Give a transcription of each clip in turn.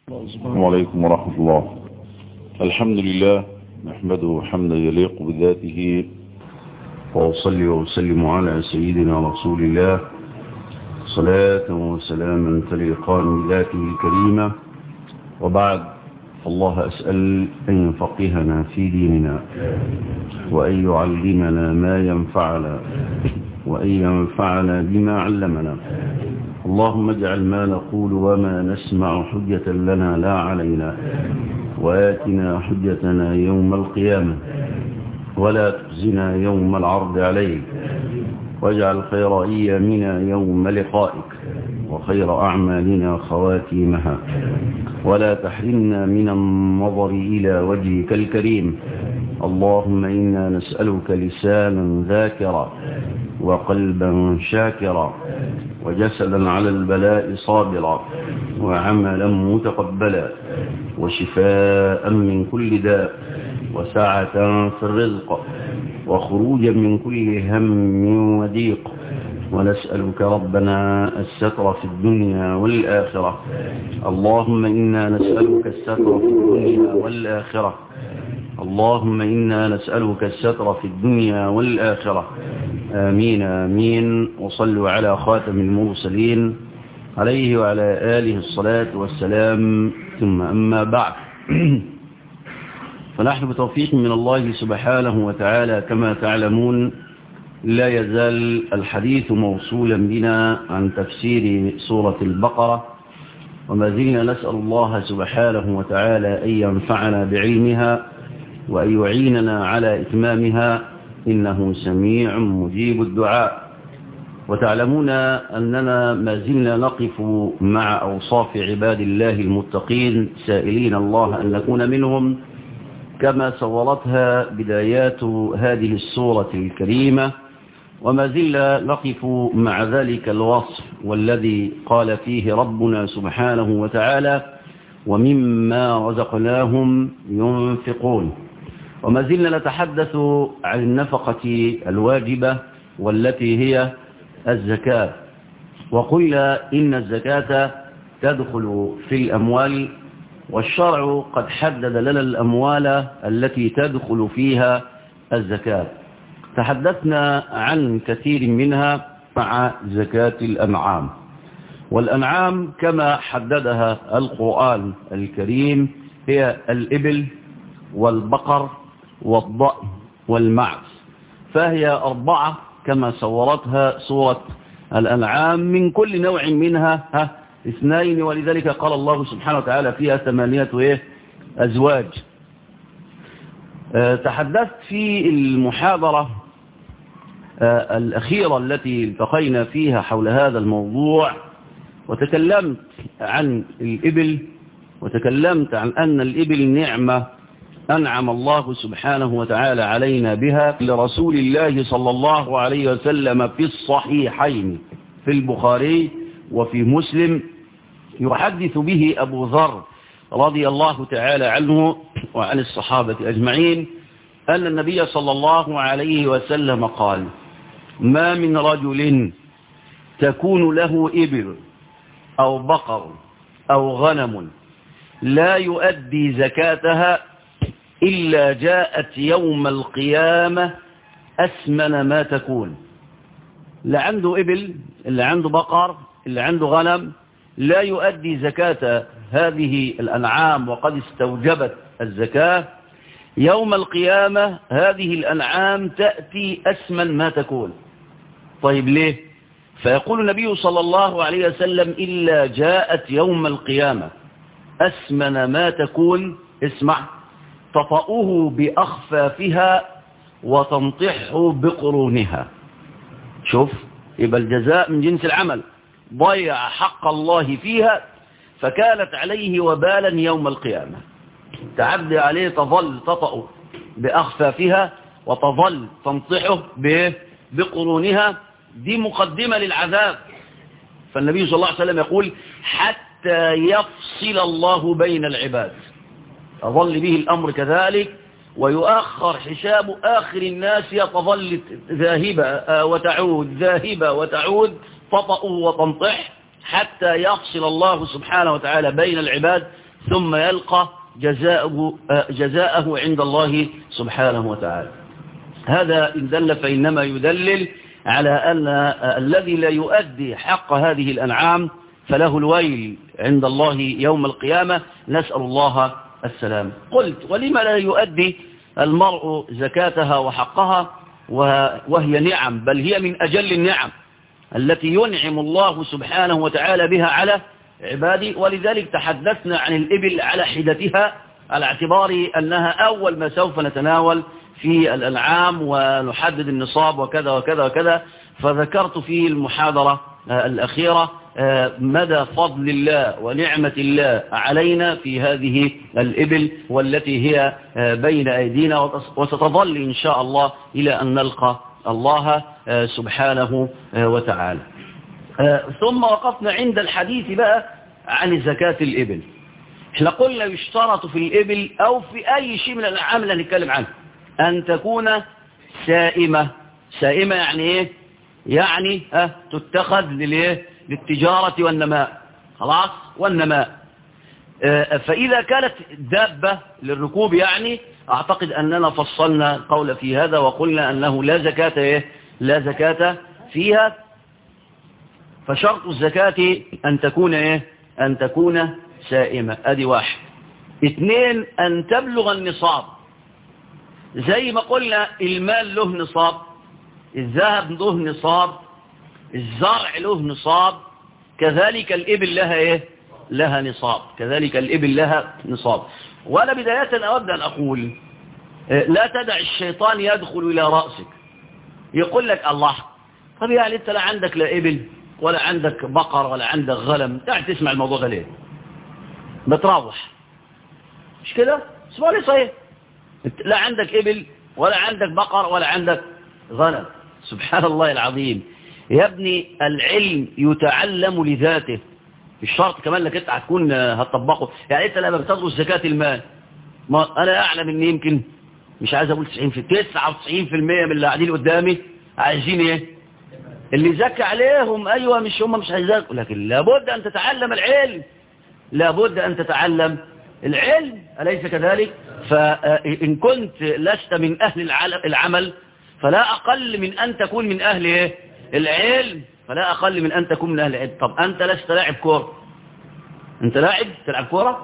السلام عليكم ورحمة الله الحمد لله نحمده حمدا يليق بذاته وأصلي وأسلم على سيدنا رسول الله صلاة وسلاما تليقان بذاته الكريمة وبعد الله أسأل أن يفقهنا في ديننا وأن يعلمنا ما ينفعنا وأن ينفعنا بما علمنا اللهم اجعل ما نقول وما نسمع حجة لنا لا علينا وآتنا حجتنا يوم القيامة ولا تخزنا يوم العرض عليك واجعل خير أيامنا يوم لقائك وخير أعمالنا خواتيمها ولا تحرمنا من النظر إلى وجهك الكريم اللهم إنا نسألك لسانا ذاكرا وقلبا شاكرا وجسدا على البلاء صابرا وعملا متقبلا وشفاء من كل داء وسعة في الرزق وخروجا من كل هم وضيق ونسألك ربنا الستر في الدنيا والآخرة اللهم إنا نسألك الستر في الدنيا والآخرة اللهم إنا نسألك الستر في الدنيا والآخرة آمين آمين وصلوا على خاتم المرسلين عليه وعلى آله الصلاة والسلام ثم أما بعد فنحن بتوفيق من الله سبحانه وتعالى كما تعلمون لا يزال الحديث موصولا بنا عن تفسير سورة البقرة وما زلنا نسأل الله سبحانه وتعالى أن ينفعنا بعلمها وأن يعيننا على إتمامها إنه سميع مجيب الدعاء وتعلمون أننا ما زلنا نقف مع أوصاف عباد الله المتقين سائلين الله أن نكون منهم كما صورتها بدايات هذه السورة الكريمة وما زلنا نقف مع ذلك الوصف والذي قال فيه ربنا سبحانه وتعالى ومما رزقناهم ينفقون وما زلنا نتحدث عن النفقة الواجبة والتي هي الزكاة وقلنا إن الزكاة تدخل في الأموال والشرع قد حدد لنا الأموال التي تدخل فيها الزكاة تحدثنا عن كثير منها مع زكاة الأنعام والأنعام كما حددها القرآن الكريم هي الإبل والبقر والضأن والمعز فهي أربعة كما صورتها سورة الأنعام من كل نوع منها ها اثنين ولذلك قال الله سبحانه وتعالى فيها ثمانية إيه أزواج أه تحدثت في المحاضرة أه الأخيرة التي التقينا فيها حول هذا الموضوع وتكلمت عن الإبل وتكلمت عن أن الإبل نعمة أنعم الله سبحانه وتعالى علينا بها لرسول الله صلى الله عليه وسلم في الصحيحين في البخاري وفي مسلم يحدث به أبو ذر رضي الله تعالى عنه وعن الصحابة أجمعين أن النبي صلى الله عليه وسلم قال ما من رجل تكون له إبل أو بقر أو غنم لا يؤدي زكاتها إلا جاءت يوم القيامة أسمن ما تكون اللي عنده إبل اللي عنده بقر اللي عنده غنم لا يؤدي زكاة هذه الأنعام وقد استوجبت الزكاة يوم القيامة هذه الأنعام تأتي أسمن ما تكون طيب ليه فيقول النبي صلى الله عليه وسلم إلا جاءت يوم القيامة أسمن ما تكون اسمع تطأه بأخفافها وتنطحه بقرونها شوف يبقى الجزاء من جنس العمل ضيع حق الله فيها فكانت عليه وبالا يوم القيامة تعدي عليه تظل تطأ بأخفافها وتظل تنطحه بقرونها دي مقدمة للعذاب فالنبي صلى الله عليه وسلم يقول حتى يفصل الله بين العباد أظل به الأمر كذلك ويؤخر حساب آخر الناس يتظل ذاهبة وتعود ذاهبة وتعود تطأ وتنطح حتى يفصل الله سبحانه وتعالى بين العباد ثم يلقى جزاءه, جزاءه عند الله سبحانه وتعالى هذا إن دل فإنما يدلل على أن الذي لا يؤدي حق هذه الأنعام فله الويل عند الله يوم القيامة نسأل الله السلام قلت ولما لا يؤدي المرء زكاتها وحقها وهي نعم بل هي من أجل النعم التي ينعم الله سبحانه وتعالى بها على عبادي ولذلك تحدثنا عن الإبل على حدتها على اعتبار أنها أول ما سوف نتناول في الأنعام ونحدد النصاب وكذا وكذا وكذا فذكرت في المحاضرة الأخيرة مدى فضل الله ونعمة الله علينا في هذه الإبل والتي هي بين أيدينا وستظل إن شاء الله إلى أن نلقى الله سبحانه وتعالى ثم وقفنا عند الحديث بقى عن زكاة الإبل احنا قلنا يشترط في الإبل أو في أي شيء من الأنعام اللي هنتكلم عنه أن تكون سائمة سائمة يعني إيه يعني ها تتخذ للإيه للتجارة والنماء خلاص والنماء فإذا كانت دابة للركوب يعني أعتقد أننا فصلنا القول في هذا وقلنا أنه لا زكاة إيه لا زكاة فيها فشرط الزكاة أن تكون إيه أن تكون سائمة أدي واحد اثنين أن تبلغ النصاب زي ما قلنا المال له نصاب الذهب له نصاب الزرع له نصاب كذلك الإبل لها إيه لها نصاب كذلك الإبل لها نصاب وأنا بداية أود أن أقول لا تدع الشيطان يدخل إلى رأسك يقول لك الله طب يعني أنت لا عندك لا إبل ولا عندك بقر ولا عندك غنم تعال تسمع الموضوع ده ليه بتروح مش كده سؤالي صحيح لا عندك إبل ولا عندك بقر ولا عندك غنم سبحان الله العظيم يا ابني العلم يتعلم لذاته الشرط كمان لك انت هتكون هتطبقه يعني انت لما بتدرس زكاة المال ما انا اعلم ان يمكن مش عايز اقول 90 في 99% من اللي قاعدين قدامي عايزين ايه اللي زكى عليهم ايوه مش هم مش هيزكوا لكن لابد ان تتعلم العلم لابد ان تتعلم العلم أليس كذلك فإن كنت لست من أهل العمل فلا أقل من أن تكون من أهل إيه؟ العلم فلا أقل من أن تكون من أهل العلم طب أنت لست لاعب كورة أنت لاعب تلعب كورة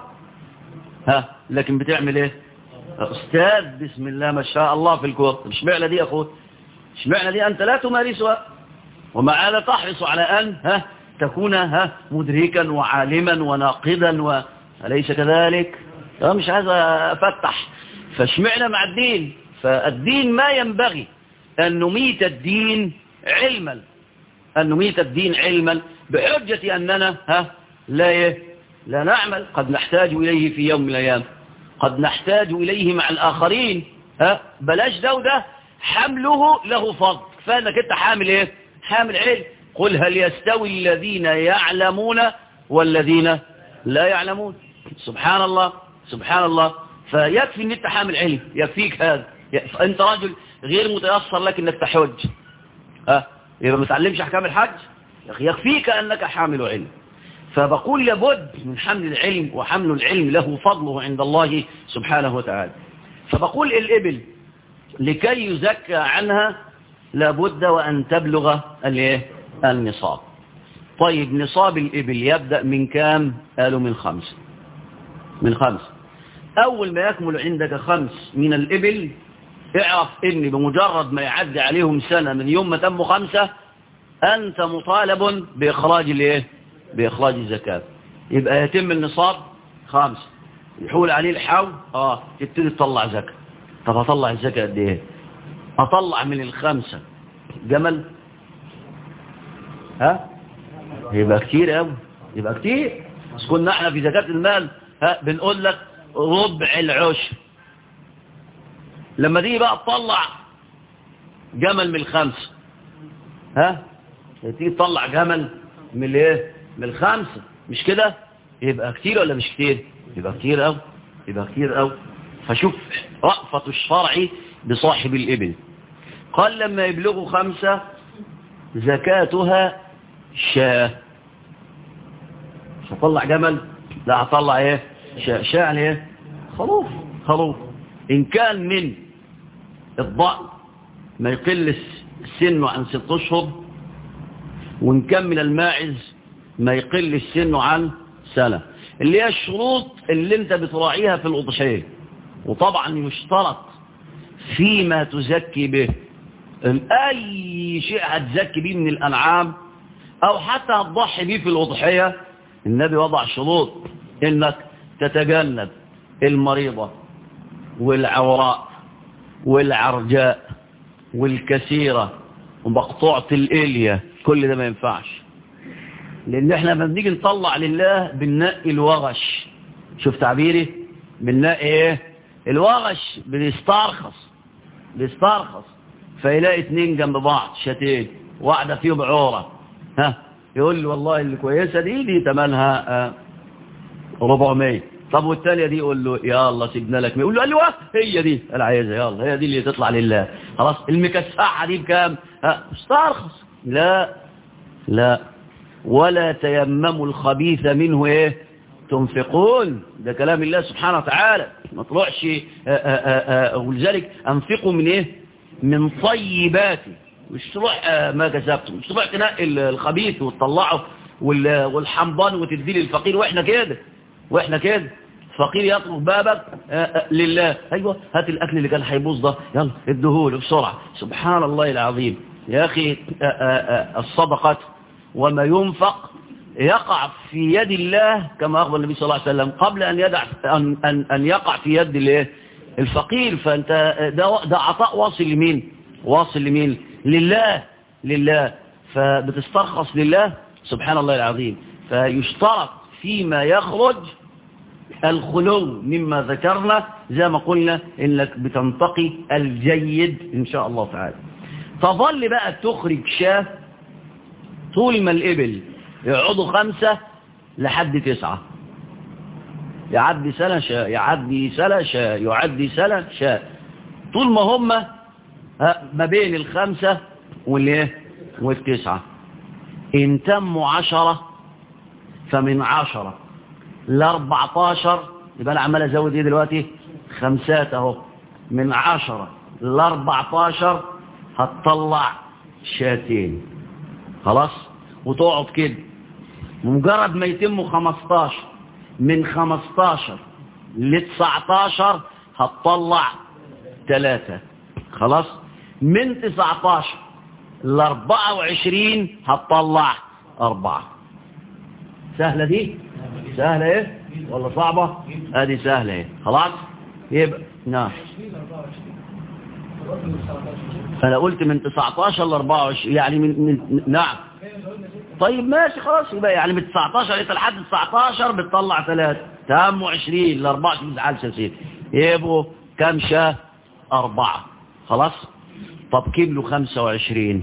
ها لكن بتعمل إيه أستاذ بسم الله ما شاء الله في الكورة مش معنى دي يا أخوة مش معنى دي أنت لا تمارسها ومع هذا تحرص على أن ها تكون ها مدركا وعالما وناقدا و... أليس كذلك أنا مش عايز أفتح فاشمعنا مع الدين فالدين ما ينبغي أن نميت الدين علما أن نميت الدين علما بحجة أننا ها لا يه لا نعمل قد نحتاج إليه في يوم من الأيام قد نحتاج إليه مع الآخرين ها بلاش ده وده حمله له فضل فأنك أنت حامل إيه حامل علم قل هل يستوي الذين يعلمون والذين لا يعلمون سبحان الله سبحان الله فيكفي ان انت حامل علم يكفيك هذا انت رجل غير متيسر لك انك تحج ها يبقى ما تعلمش احكام الحج يكفيك انك حامل علم فبقول لابد من حمل العلم وحمل العلم له فضله عند الله سبحانه وتعالى فبقول الإبل لكي يزكى عنها لابد وأن تبلغ النصاب طيب نصاب الإبل يبدأ من كام قالوا من خمس من خمس أول ما يكمل عندك خمس من الإبل اعرف إن بمجرد ما يعدي عليهم سنة من يوم ما تموا خمسة أنت مطالب بإخراج الإيه بإخراج الزكاة يبقى يتم النصاب خمس يحول عليه الحول اه تبتدي تطلع زكاة طب هطلع الزكاة قد ايه اطلع من الخمسة جمل ها يبقى كتير قوي يبقى كتير بس كنا احنا في زكاة المال ها بنقول لك ربع العشر لما دي بقى تطلع جمل من الخمسة ها تيجي تطلع جمل من الايه من الخمسة مش كده يبقى كتير ولا مش كتير يبقى كتير قوي يبقى كتير قوي فشوف رأفة الشرع بصاحب الإبل قال لما يبلغوا خمسة زكاتها شاة مش هطلع جمل لا هطلع ايه شاء شاء يعني ايه خروف خروف ان كان من الضأن ما يقلش سنه عن ست اشهر وان كان من الماعز ما يقلش سنه عن سنة اللي هي الشروط اللي انت بتراعيها في الأضحية وطبعا يشترط فيما تزكي به أي شيء هتزكي به من الأنعام أو حتى هتضحي به في الأضحية النبي وضع شروط إنك تتجنب المريضة والعوراء والعرجاء والكثيرة ومقطوعة الإلية كل ده ما ينفعش لأن احنا لما بنيجي نطلع لله بننقي الوغش شوف تعبيري بننقي ايه الوغش بنسترخص بيسترخص فيلاقي اتنين جنب بعض شاتين واحدة فيهم عورة ها يقول لي والله اللي كويسة دي دي تمنها آه 400 طب والتانية دي يقول له يا الله سيبنا لك يقول له قال له هي دي انا عايزها يلا هي دي اللي تطلع لله خلاص المكسحة دي بكام ها استرخص لا لا ولا تيمموا الخبيث منه ايه تنفقون ده كلام الله سبحانه وتعالى ما طلعش ولذلك انفقوا من ايه من طيباته مش تروح ما كسبته مش تروح تنقي الخبيث وتطلعه والحمضان وتديه للفقير واحنا كده واحنا كده فقير يطلب بابك لله ايوه هات الاكل اللي كان هيبوظ ده يلا اديهوله بسرعه سبحان الله العظيم يا اخي الصدقه وما ينفق يقع في يد الله كما أخبر النبي صلى الله عليه وسلم قبل أن, يدع أن, أن, أن يقع في يد الايه الفقير فأنت ده, ده عطاء واصل لمين واصل لمين لله لله فبتسترخص لله سبحان الله العظيم فيشترط فيما يخرج الخلو مما ذكرنا زي ما قلنا انك بتنتقي الجيد ان شاء الله تعالى تظل بقى تخرج شاه طول ما الإبل يقعدوا خمسة لحد تسعة يعدي سنة شاء يعدي سنة شاء يعدي سنة شاء طول ما هم ما بين الخمسة والايه والتسعة ان تموا عشرة فمن عشرة لاربعتاشر يبقى انا عمال ازود ايه دلوقتي خمسات اهو من عشرة لاربعتاشر هتطلع شاتين خلاص وتقعد كده مجرد ما يتموا 15 من 15 ل 19 هتطلع ثلاثة خلاص من 19 ل 24 هتطلع أربعة سهلة دي سهلة ايه ولا صعبة ادي سهلة ايه خلاص يبقى نعم انا قلت من 19 ل 24 يعني من, من نعم طيب ماشي خلاص يبقى يعني من 19 انت لحد 19 بتطلع 3 تام 20 ل 24 زعل سيد يبقوا كام شاه أربعة خلاص طب كيلو 25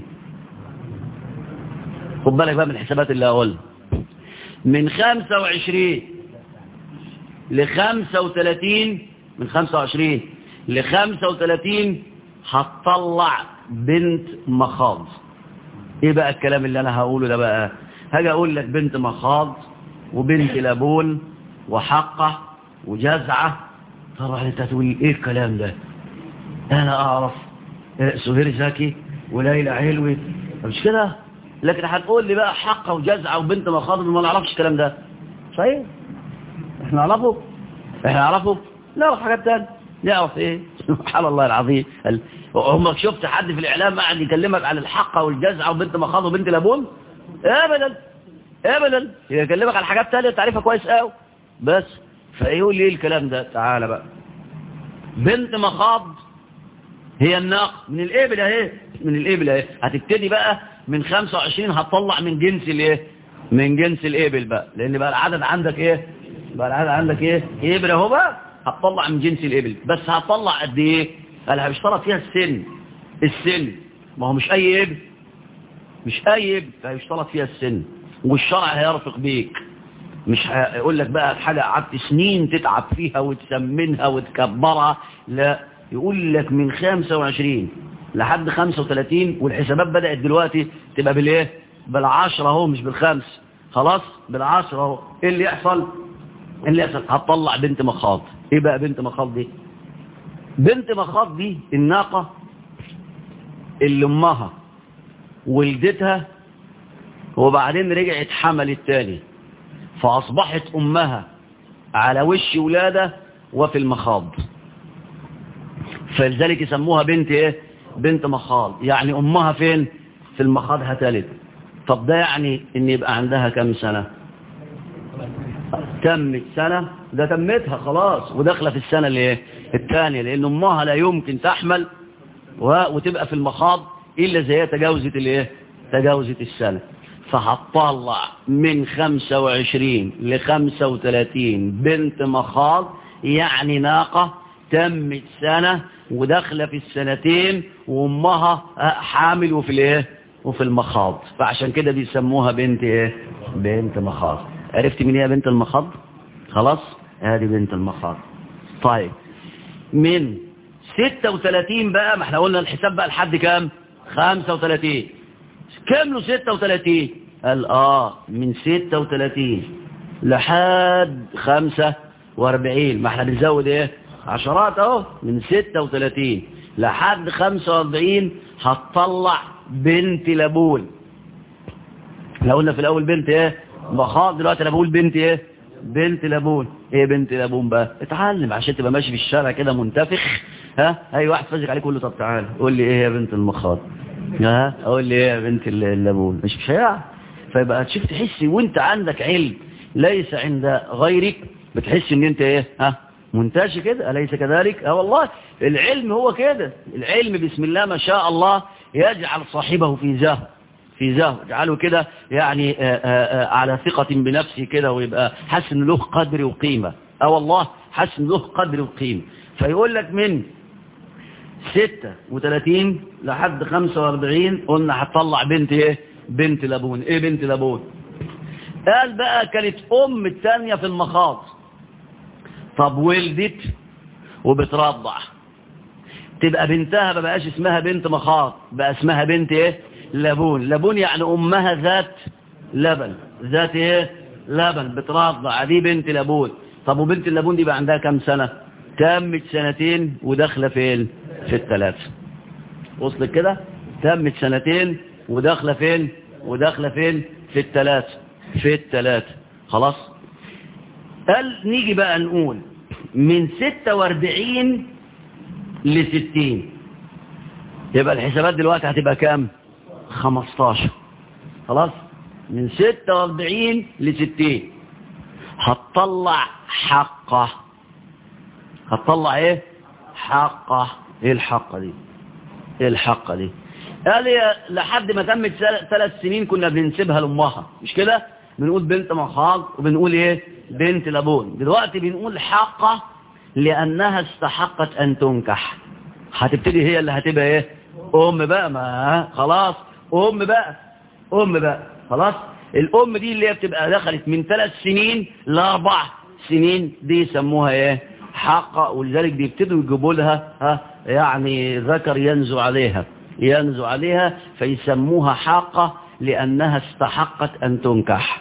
خد بالك بقى من الحسابات اللي هقولها من 25 ل 35 من 25 ل 35 هتطلع بنت مخاض ايه بقى الكلام اللي انا هقوله ده بقى هاجي اقول لك بنت مخاض وبنت لابون وحقة وجزعة طبعا انت تقول ايه الكلام ده انا اعرف سهير زكي وليلى علوي مش كده لكن هتقول لي بقى حقة وجزعة وبنت مخاض ما نعرفش الكلام ده صحيح احنا نعرفه احنا نعرفه نعرف حاجات تانية نعرف ايه سبحان الله العظيم هم شفت حد في الاعلام قاعد يكلمك عن الحقه والجزعه وبنت مخاض وبنت لابون ابدا ابدا يكلمك عن حاجات تانية تعرفها كويس قوي بس فيقول لي ايه الكلام ده تعالى بقى بنت مخاض هي الناق من الابل اهي من الابل اهي هتبتدي بقى من 25 هتطلع من جنس الايه من جنس الابل بقى لان بقى العدد عندك ايه بقى العدد عندك ايه ابل اهو بقى هتطلع من جنس الابل بس هتطلع قد ايه قال هيشترط فيها السن السن ما هو مش اي ابل مش اي ابل فهيشترط فيها السن والشرع هيرفق بيك مش هيقول لك بقى حاجة قعدت سنين تتعب فيها وتسمنها وتكبرها لا يقول لك من 25 لحد 35 والحسابات بدأت دلوقتي تبقى بالايه بالعشرة اهو مش بالخمس خلاص بالعشرة اهو ايه اللي يحصل اللي يحصل هتطلع بنت مخاض ايه بقى بنت مخاض دي بنت مخاض دي الناقة اللي امها ولدتها وبعدين رجعت حملت تاني فاصبحت امها على وش ولادة وفي المخاض فلذلك يسموها بنت ايه بنت مخاض يعني امها فين في المخاض هتلد طب ده يعني ان يبقى عندها كم سنة تمت سنة ده تمتها خلاص وداخله في السنة اللي ايه الثانية لان امها لا يمكن تحمل وتبقى في المخاض الا زي هي تجاوزت الايه تجاوزت السنة فهتطلع من 25 ل 35 بنت مخاض يعني ناقة تمت سنة وداخله في السنتين وامها حامل وفي الايه وفي المخاض فعشان كده بيسموها بنت ايه بنت مخاض عرفت مين هي بنت المخاض خلاص هذه بنت المخاض طيب من 36 بقى ما احنا قلنا الحساب بقى لحد كام 35 كام له 36 قال اه من 36 لحد 45 ما احنا بنزود ايه عشرات اهو من 36 لحد 45 هتطلع بنت لبون احنا قلنا في الاول بنت ايه مخاض دلوقتي انا بقول بنت ايه بنت لبون ايه بنت لبون بقى اتعلم عشان تبقى ماشي في الشارع كده منتفخ ها اي واحد فازك عليك يقول له طب تعالى قول لي ايه يا بنت المخاض ها اقول لي ايه يا بنت اللبون مش مش هيعرف فيبقى تشوف تحس وانت عندك علم ليس عند غيرك بتحس ان انت ايه ها منتشي كده أليس كذلك اه والله العلم هو كده العلم بسم الله ما شاء الله يجعل صاحبه في زهو في زهو يجعله كده يعني آآ آآ على ثقة بنفسه كده ويبقى حسن له قدر وقيمة اه والله حسن له قدر وقيمة فيقول لك من 36 لحد 45 قلنا هتطلع بنت ايه بنت لبون ايه بنت لبون قال بقى كانت ام الثانية في المخاض طب ولدت وبترضع تبقى بنتها ما بقاش اسمها بنت مخاض بقى اسمها بنت ايه لبون لبون يعني امها ذات لبن ذات ايه لبن بترضع دي بنت لبون طب وبنت اللبون دي بقى عندها كام سنة تمت سنتين وداخله فين في الثلاثة وصلت كده تمت سنتين وداخله فين وداخله فين في الثلاثة في الثلاثة خلاص قال نيجي بقى نقول من 46 ل 60 يبقى الحسابات دلوقتي هتبقى كام 15 خلاص من 46 ل 60 هتطلع حقه هتطلع ايه حقه ايه الحقه دي ايه الحقه دي قال لي لحد ما تمت ثلاث سنين كنا بنسيبها لامها مش كده بنقول بنت مخاض وبنقول ايه بنت لبون دلوقتي بنقول حقه لانها استحقت ان تنكح هتبتدي هي اللي هتبقى ايه ام بقى ما خلاص ام بقى ام بقى خلاص الام دي اللي هي بتبقى دخلت من ثلاث سنين لاربع سنين دي يسموها ايه حقه ولذلك بيبتدوا يجيبوا لها ها يعني ذكر ينزو عليها ينزو عليها فيسموها حاقة لأنها استحقت أن تنكح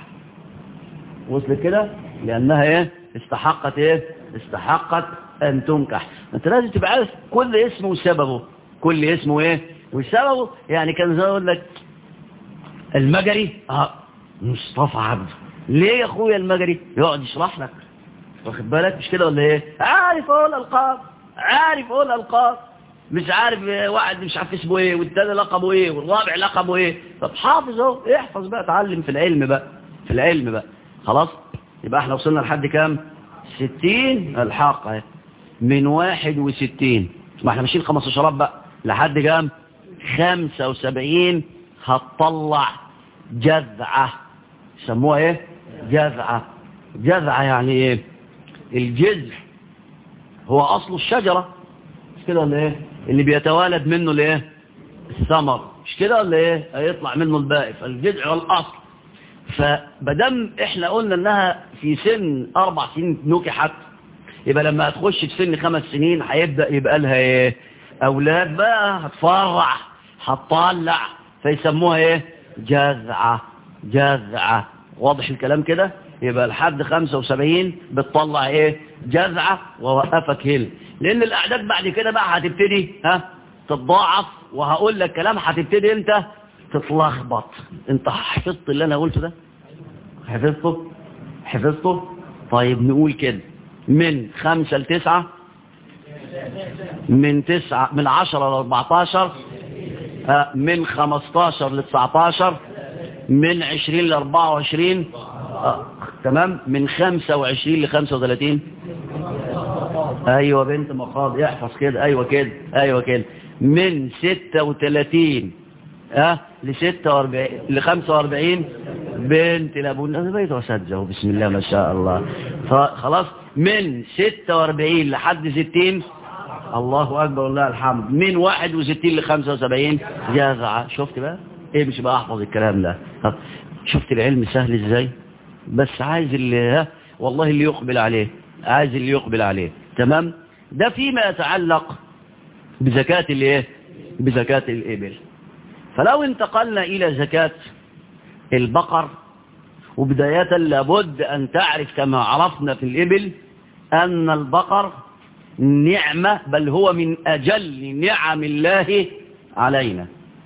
وصل كده لأنها ايه استحقت ايه استحقت أن تنكح انت لازم تبقى عارف كل اسم وسببه كل اسمه ايه وسببه يعني كان زي اقول لك المجري اه مصطفى عبد ليه يا اخويا المجري يقعد يشرح لك واخد بالك مش كده ولا ايه عارف اقول القاب عارف اقول القاب مش عارف واحد مش عارف اسمه ايه والتاني لقبه ايه والرابع لقبه ايه طب حافظ اهو احفظ بقى اتعلم في العلم بقى في العلم بقى خلاص يبقى احنا وصلنا لحد كام 60 الحاق اهي من 61 ما احنا ماشيين 15 بقى لحد كام 75 هتطلع جذعة يسموها ايه جذعة جذعة يعني ايه الجذع هو اصل الشجرة مش كده ولا ايه اللي بيتوالد منه الايه الثمر مش كده ولا ايه هيطلع منه الباقي فالجذع والاصل فبدم احنا قلنا انها في سن اربع سنين نكحت يبقى لما هتخش في سن خمس سنين هيبدأ يبقى لها ايه اولاد بقى هتفرع هتطلع فيسموها ايه جذعة جذعة واضح الكلام كده يبقى لحد 75 بتطلع ايه جزعة ووقفك هنا لان الاعداد بعد كده بقى هتبتدي ها تتضاعف وهقول لك كلام هتبتدي انت تتلخبط انت حفظت اللي انا قلته ده حفظته حفظته طيب نقول كده من خمسة لتسعة من تسعة من عشرة لاربعتاشر من خمستاشر لتسعتاشر من عشرين لاربعة وعشرين تمام من خمسة وعشرين لخمسة وثلاثين ايوه بنت مخاض احفظ كده ايوه كده ايوه كده من ستة وثلاثين اه لستة واربعين لخمسة واربعين بنت لابون انا بيت واساتذه بسم الله ما شاء الله خلاص من ستة واربعين لحد ستين الله اكبر الله الحمد من واحد وستين لخمسة وسبعين جازعة شفت بقى ايه مش بقى احفظ الكلام ده شفت العلم سهل ازاي بس عايز اللي ها والله اللي يقبل عليه عايز اللي يقبل عليه تمام ده فيما يتعلق بزكاة الايه بزكاة الإبل فلو انتقلنا إلى زكاة البقر وبداية لابد أن تعرف كما عرفنا في الإبل أن البقر نعمة بل هو من أجل نعم الله علينا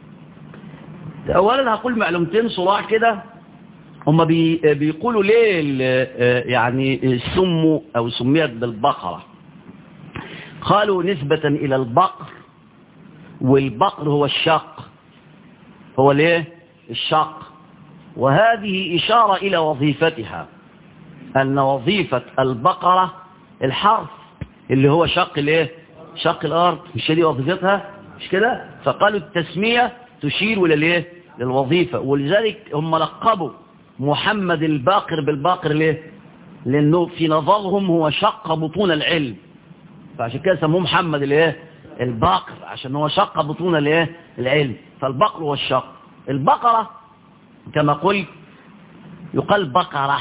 أولا هقول معلومتين صراع كده هم بي بيقولوا ليه يعني سموا أو سميت بالبقرة قالوا نسبة إلى البقر والبقر هو الشق هو ليه الشق وهذه إشارة إلى وظيفتها أن وظيفة البقرة الحرف اللي هو شق الايه شق الأرض مش دي وظيفتها مش كده فقالوا التسمية تشير إلى الايه للوظيفة ولذلك هم لقبوا محمد الباقر بالباقر ليه لأنه في نظرهم هو شق بطون العلم فعشان كده سموه محمد الايه الباقر عشان هو شق بطون الايه العلم فالبقر هو الشق البقرة كما قلت يقال بقرة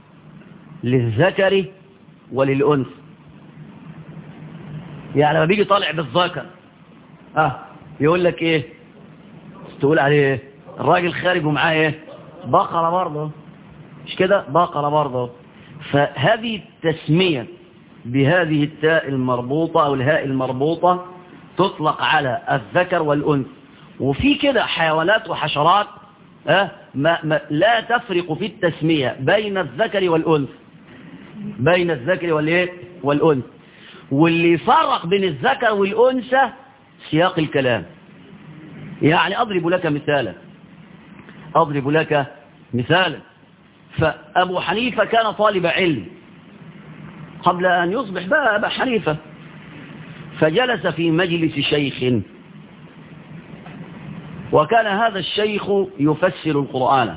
للذكر وللأنثى يعني لما بيجي طالع بالذكر اه يقول لك ايه تقول عليه ايه الراجل خارج ومعاه ايه بقرة برضه مش كده بقرة برضه فهذه التسمية بهذه التاء المربوطة أو الهاء المربوطة تطلق على الذكر والأنثى وفي كده حيوانات وحشرات أه ما ما لا تفرق في التسمية بين الذكر والأنثى بين الذكر والإيه والأنثى واللي يفرق بين الذكر والأنثى سياق الكلام يعني أضرب لك مثالا أضرب لك مثالا فأبو حنيفة كان طالب علم قبل أن يصبح بقى أبا حنيفة فجلس في مجلس شيخ وكان هذا الشيخ يفسر القرآن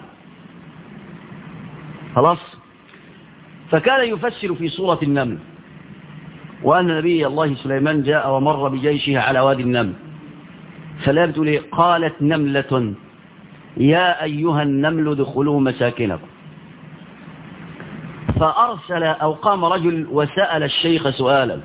خلاص فكان يفسر في سورة النمل وأن نبي الله سليمان جاء ومر بجيشه على وادي النمل فلا بتقول إيه؟ قالت نملة يا أيها النمل ادخلوا مساكنكم فأرسل أو قام رجل وسأل الشيخ سؤالا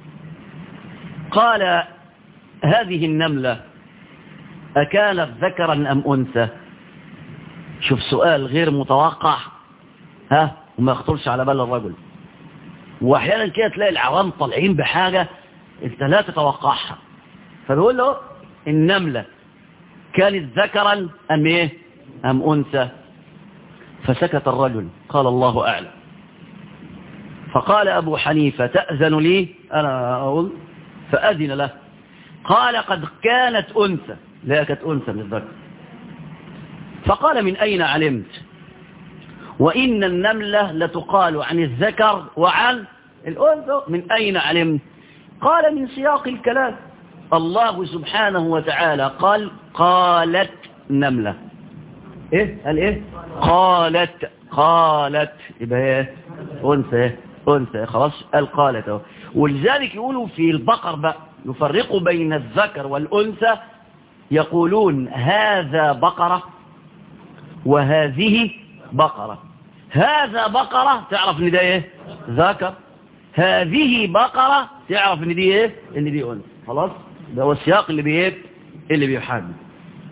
قال هذه النملة أكانت ذكرا أم أنثى شوف سؤال غير متوقع ها وما يخطرش على بال الرجل واحيانا كده تلاقي العوام طالعين بحاجة انت لا تتوقعها فبيقول له النملة كانت ذكرا أم إيه أم أنثى فسكت الرجل قال الله أعلم فقال أبو حنيفة تأذن لي أنا أقول فأذن له قال قد كانت أنثى لا كانت أنثى من الذكر فقال من أين علمت وإن النملة لتقال عن الذكر وعن الأنثى من أين علمت قال من سياق الكلام الله سبحانه وتعالى قال قالت نملة ايه قال ايه قالت قالت يبقى ايه انثى انثى خلاص قال قالت اهو ولذلك يقولوا في البقر بقى يفرقوا بين الذكر والانثى يقولون هذا بقرة وهذه بقرة هذا بقرة تعرف ان ده ايه ذكر هذه بقرة تعرف ان دي ايه ان دي انثى خلاص ده هو السياق اللي بيه اللي بيحدد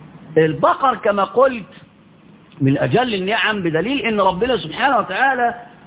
البقر كما قلت من أجل النعم بدليل ان ربنا سبحانه وتعالى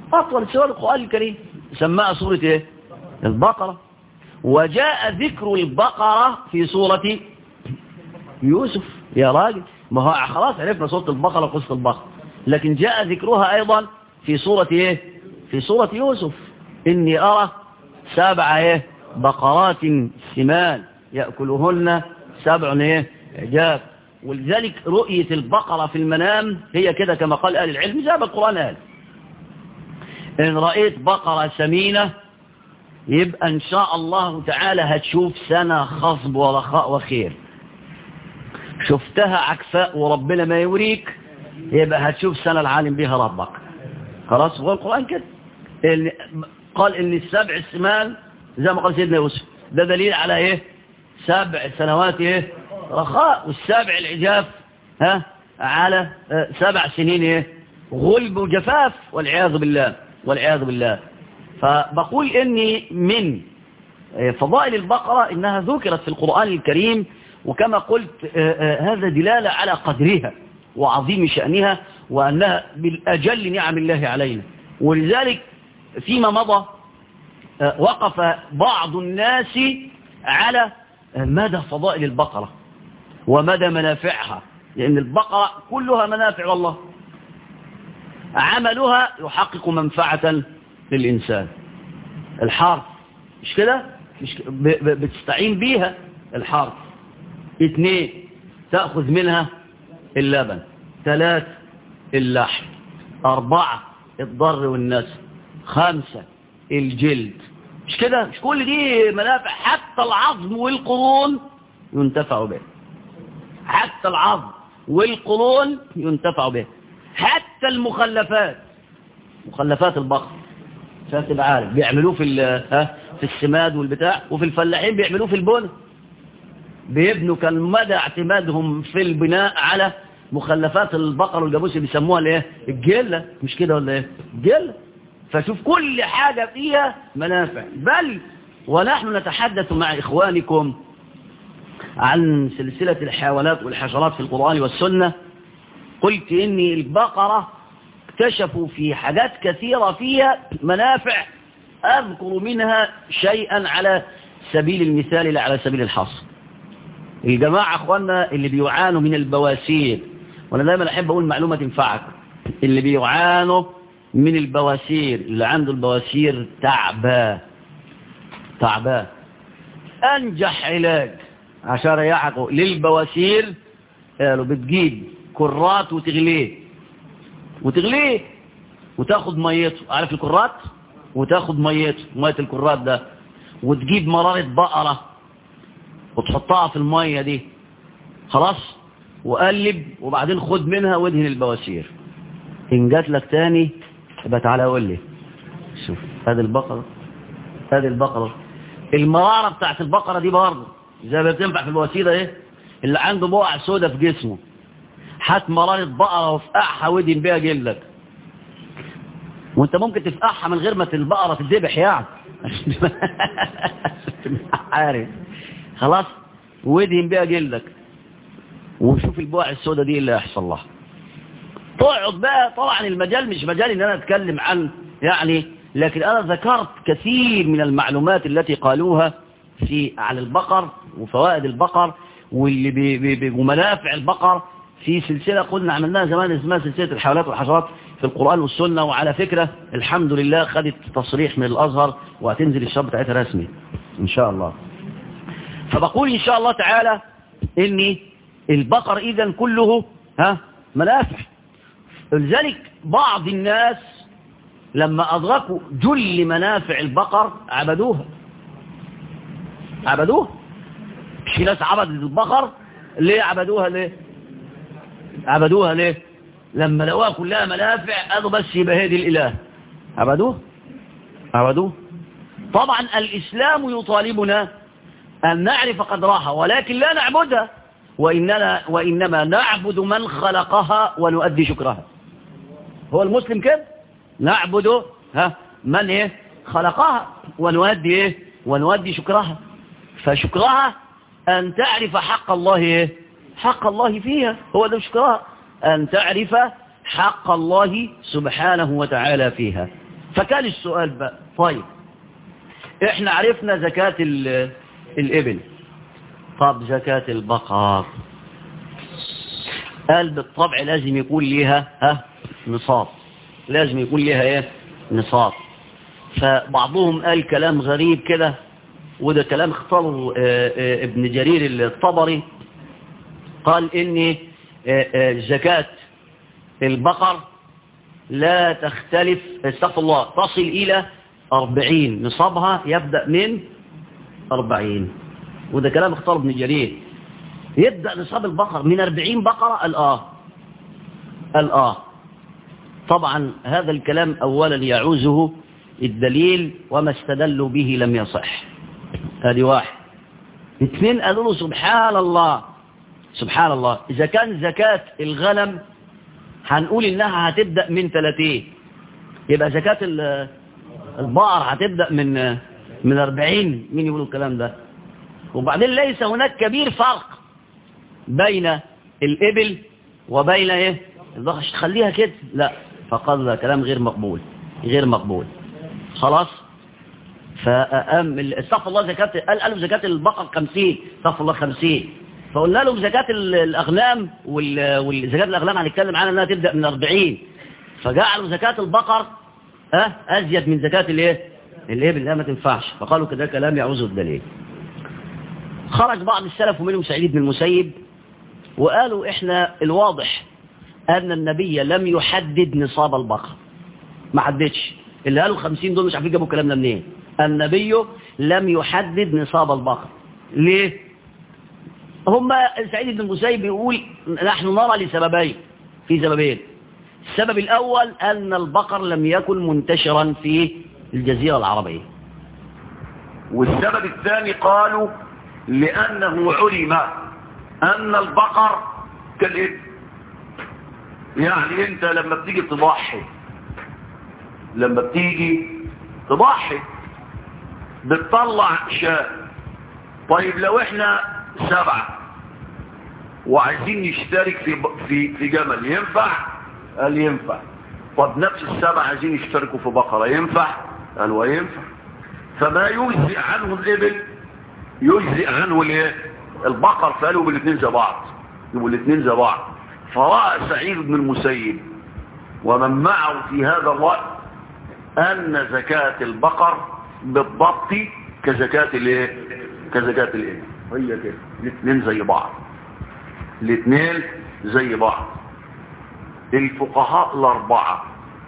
أطول سورة القرآن الكريم سماها سورة إيه البقرة وجاء ذكر البقرة في سورة يوسف يا راجل ما هو خلاص عرفنا سورة البقرة قصة البقرة لكن جاء ذكرها أيضا في سورة إيه في سورة يوسف إني أرى سبع إيه بقرات سمان يأكلهن سبع إيه عجاب ولذلك رؤية البقرة في المنام هي كده كما قال أهل العلم زي ما القرآن قال إن رأيت بقرة سمينة يبقى إن شاء الله تعالى هتشوف سنة خصب ورخاء وخير شفتها عكفاء وربنا ما يوريك يبقى هتشوف سنة العالم بها ربك خلاص هو القرآن كده إن قال إن السبع السمان زي ما قال سيدنا يوسف ده دليل على إيه سبع سنوات إيه رخاء والسبع العجاف ها على سبع سنين إيه غلب وجفاف والعياذ بالله والعياذ بالله فبقول إني من فضائل البقرة إنها ذكرت في القرآن الكريم وكما قلت هذا دلالة على قدرها وعظيم شأنها وأنها بالأجل نعم الله علينا ولذلك فيما مضى وقف بعض الناس على مدى فضائل البقرة ومدى منافعها لأن البقرة كلها منافع والله عملها يحقق منفعة للإنسان الحرف مش كده مش بتستعين بيها الحرف اثنين تأخذ منها اللبن ثلاث اللحم أربعة الضر والنسل خمسة الجلد مش كده مش كل دي منافع حتى العظم والقرون ينتفع به حتى العظم والقرون ينتفع به حتى المخلفات مخلفات البقر عشان تبقى عارف بيعملوه في ها في السماد والبتاع وفي الفلاحين بيعملوه في البن بيبنوا كان مدى اعتمادهم في البناء على مخلفات البقر والجاموس بيسموها الايه الجله مش كده ولا ايه الجله فشوف كل حاجة فيها منافع بل ونحن نتحدث مع إخوانكم عن سلسلة الحيوانات والحشرات في القرآن والسنة قلت إني البقرة اكتشفوا في حاجات كثيرة فيها منافع أذكر منها شيئا على سبيل المثال لا على سبيل الحصر الجماعة أخواننا اللي بيعانوا من البواسير وأنا دايما أحب أقول معلومة تنفعك اللي بيعانوا من البواسير اللي عنده البواسير تعباه تعباه أنجح علاج عشان يعقوا للبواسير قالوا بتجيب كرات وتغليه وتغليه وتاخد ميته عارف الكرات وتاخد ميته مية الكرات ده وتجيب مرارة بقرة وتحطها في المية دي خلاص وقلب وبعدين خد منها وادهن البواسير إن جات لك تاني يبقى تعالى قول لي شوف هذه البقرة هذه البقرة المرارة بتاعت البقرة دي برضه زي ما بتنفع في الوسيلة ايه اللي عنده بقع سودة في جسمه هات مرارة بقرة وفقعها ودين بيها جلدك وانت ممكن تفقعها من غير ما البقرة تذبح يعني عارف خلاص ودين بيها جلدك وشوف البقع السودة دي اللي هيحصل لها تقعد بقى طبعا المجال مش مجال ان انا اتكلم عن يعني لكن انا ذكرت كثير من المعلومات التي قالوها في على البقر وفوائد البقر واللي بي بي بي ومنافع البقر في سلسلة قلنا عملناها زمان اسمها سلسلة الحيوانات والحشرات في القرآن والسنة وعلى فكرة الحمد لله خدت تصريح من الأزهر وهتنزل الشاب بتاعتها رسمي إن شاء الله فبقول إن شاء الله تعالى إن البقر إذا كله ها منافع لذلك بعض الناس لما أدركوا جل منافع البقر عبدوها عبدوها في ناس عبدت البقر ليه عبدوها ليه عبدوها ليه لما لقوها كلها منافع قالوا بس يبقى هي دي الإله عبدوها عبدوها طبعا الإسلام يطالبنا أن نعرف قدرها ولكن لا نعبدها وإننا وإنما نعبد من خلقها ونؤدي شكرها هو المسلم كده نعبد ها من ايه خلقها ونؤدي ايه ونؤدي شكرها فشكرها أن تعرف حق الله ايه حق الله فيها هو ده شكرها أن تعرف حق الله سبحانه وتعالى فيها فكان السؤال بقى طيب احنا عرفنا زكاة الإبل طب زكاة البقر قال بالطبع لازم يكون ليها ها نصاب لازم يكون ليها ايه نصاب فبعضهم قال كلام غريب كده وده كلام اختاره ابن جرير الطبري قال ان زكاة البقر لا تختلف استغفر الله تصل الى أربعين نصابها يبدأ من أربعين وده كلام اختار ابن جرير يبدأ نصاب البقر من أربعين بقرة الآه الآه طبعا هذا الكلام أولا يعوزه الدليل وما استدلوا به لم يصح هذه واحد اثنين قالوا له سبحان الله سبحان الله إذا كان زكاة الغنم هنقول إنها هتبدأ من 30 يبقى زكاة البقر هتبدأ من من 40 مين يقولوا الكلام ده وبعدين ليس هناك كبير فرق بين الإبل وبين إيه البقر خليها كده لا فقال ده كلام غير مقبول غير مقبول خلاص فأم استغفر الله زكاة قال قالوا زكاة البقر 50 استغفر الله 50 فقلنا لهم زكاة الأغنام والزكاة الأغنام هنتكلم عنها انها تبدأ من 40 فجعلوا زكاة البقر ها أزيد من زكاة الايه الإبل لا ما تنفعش فقالوا كده كلام يعوزه الدليل خرج بعض السلف ومنهم سعيد بن المسيب وقالوا احنا الواضح أن النبي لم يحدد نصاب البقر ما حددش اللي قالوا 50 دول مش عارفين جابوا الكلام ده منين النبي لم يحدد نصاب البقر ليه هم سعيد بن المسيب بيقول نحن نرى لسببين في سببين السبب الأول أن البقر لم يكن منتشرا في الجزيرة العربية والسبب الثاني قالوا لأنه علم أن البقر كالإبن يعني أنت لما بتيجي تضحي لما بتيجي تضحي بتطلع شاة طيب لو احنا سبعة وعايزين نشترك في في في جمل ينفع قال ينفع طب نفس السبعة عايزين يشتركوا في بقرة ينفع قال وينفع فما يجزئ عنه الإبل يجزئ عنه الايه البقر فقالوا بالاثنين زي بعض يبقوا الاثنين زي بعض فرأى سعيد بن المسيب ومن معه في هذا الرأي أن زكاة البقر بالضبط كزكاة الايه كزكاة الايه هي كده الاثنين زي بعض الاثنين زي بعض الفقهاء الأربعة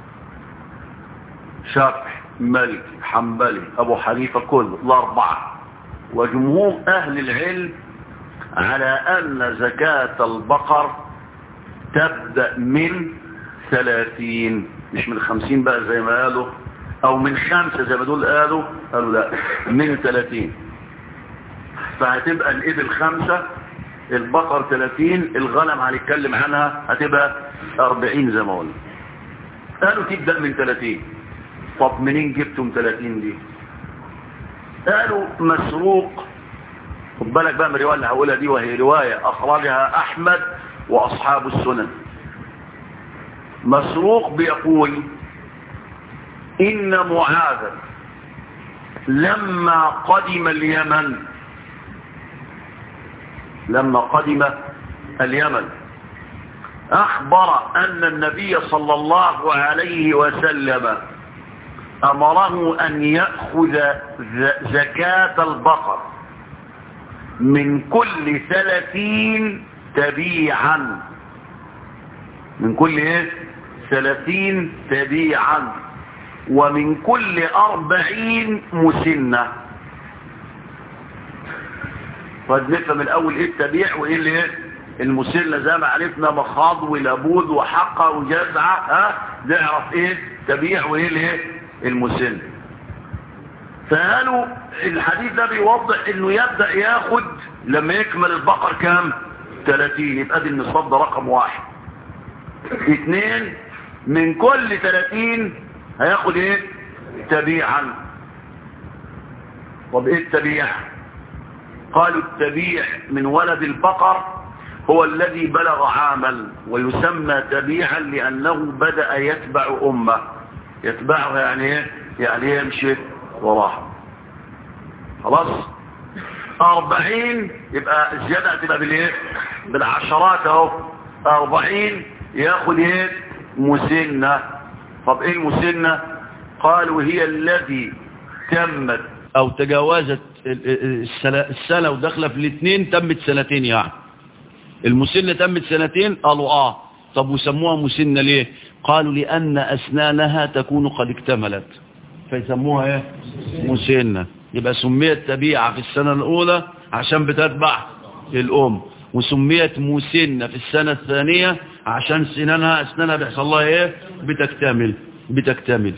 شافعي مالك حنبلي أبو حنيفة كله الأربعة وجمهور أهل العلم على أن زكاة البقر تبدأ من ثلاثين مش من خمسين بقى زي ما قالوا أو من خمسة زي ما دول قالوا قالوا لا من ثلاثين فهتبقى الإبل خمسة البقر 30 الغنم هنتكلم عنها هتبقى 40 زي ما قلنا قالوا تبدأ من 30 طب منين جبتم 30 دي قالوا مسروق خد بالك بقى من الرواية اللي هقولها دي وهي رواية أخرجها أحمد وأصحاب السنن مسروق بيقول إن معاذا لما قدم اليمن لما قدم اليمن أخبر أن النبي صلى الله عليه وسلم أمره أن يأخذ زكاة البقر من كل ثلاثين تبيعا من كل ايه ثلاثين تبيعا ومن كل أربعين مسنة قد نفهم الأول إيه التبيع وإيه اللي إيه المسلة زي ما عرفنا مخاض ولابود وحقة وجزعة ها نعرف إيه تبيع وإيه اللي إيه المسلة فقالوا الحديث ده بيوضح إنه يبدأ ياخد لما يكمل البقر كام 30 يبقى دي النصاب ده رقم واحد اثنين من كل 30 هياخد ايه تبيعا طب ايه التبيع قالوا التبيع من ولد البقر هو الذي بلغ عاما ويسمى تبيعا لأنه بدأ يتبع أمه يتبعها يعني ايه يعني يمشي وراها خلاص أربعين يبقى الزيادة تبقى بالايه بالعشرات اهو أربعين ياخد ايه مسنة طب ايه المسنة قالوا هي التي تمت او تجاوزت السنة وداخله في الاثنين تمت سنتين يعني المسنة تمت سنتين قالوا اه طب وسموها مسنة ليه قالوا لأن أسنانها تكون قد اكتملت فيسموها ايه مسنة يبقى سميت تبيعة في السنة الأولى عشان بتتبع الأم وسميت مسنة في السنة الثانية عشان سنانها أسنانها بيحصل لها ايه بتكتمل بتكتمل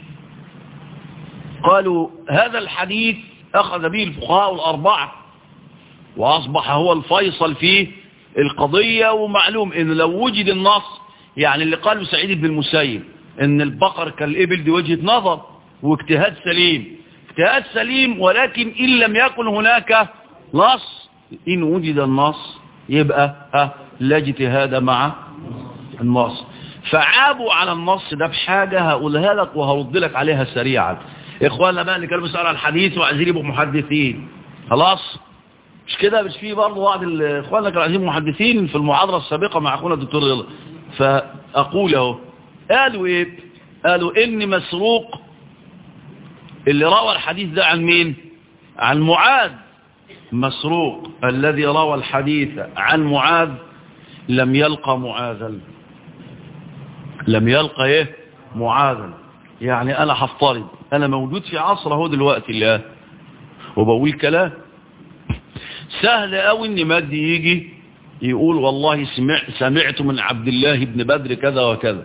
قالوا هذا الحديث أخذ به الفقهاء الأربعة وأصبح هو الفيصل في القضية ومعلوم إن لو وجد النص يعني اللي قاله سعيد بن المسيب إن البقر كالإبل دي وجهة نظر واجتهاد سليم اجتهاد سليم ولكن إن لم يكن هناك نص إن وجد النص يبقى ها لا اجتهاد مع النص فعابوا على النص ده بحاجة هقولها لك وهرد لك عليها سريعا اخواننا بقى اللي كانوا بيسألوا الحديث وعايزين يبقوا محدثين خلاص مش كده مش في برضه بعض اخواننا كانوا عايزين محدثين في المحاضرة السابقة مع اخونا الدكتور رضا فاقول اهو قالوا ايه قالوا ان مسروق اللي روى الحديث ده عن مين عن معاذ مسروق الذي روى الحديث عن معاذ لم يلقى معاذا لم يلقى ايه معاذا يعني انا هفترض انا موجود في عصر اهو دلوقتي الان وبقول كلام سهل قوي ان مجدي يجي يقول والله سمع سمعت من عبد الله بن بدر كذا وكذا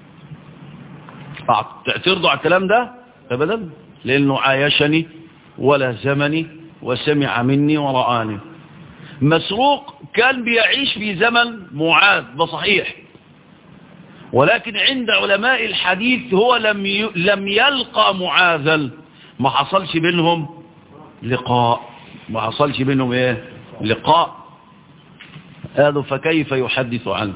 تعترضوا على الكلام ده ابدا لانه عايشني ولا زمني وسمع مني ورآني مسروق كان بيعيش في زمن معاذ ده صحيح ولكن عند علماء الحديث هو لم ي... لم يلقى معاذا ما حصلش بينهم لقاء ما حصلش بينهم ايه لقاء قالوا فكيف يحدث عنه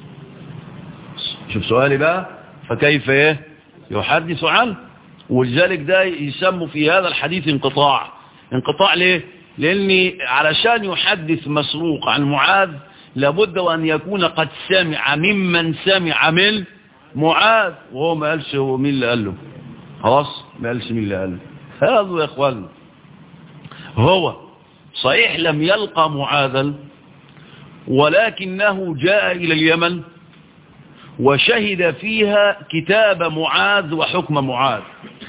شوف سؤالي بقى فكيف ايه يحدث عنه ولذلك ده يسموا في هذا الحديث انقطاع انقطاع ليه لاني علشان يحدث مسروق عن معاذ لابد وأن يكون قد سمع ممن سمع من معاذ وهو ما قالش هو مين اللي قال له خلاص ما قالش مين اللي قال له هذا يا اخوان هو صحيح لم يلقى معاذا ولكنه جاء إلى اليمن وشهد فيها كتاب معاذ وحكم معاذ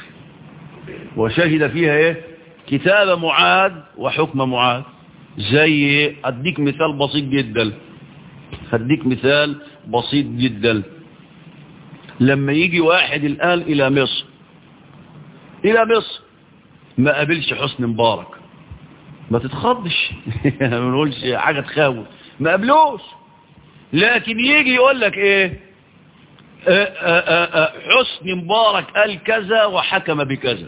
وشهد فيها ايه كتاب معاذ وحكم معاذ زي اديك مثال بسيط جدا هديك مثال بسيط جدا لما يجي واحد الآن إلى مصر إلى مصر ما قابلش حسن مبارك ما تتخضش ما نقولش حاجة تخاوف ما قابلوش لكن يجي يقول لك ايه آآ آآ آآ حسن مبارك قال كذا وحكم بكذا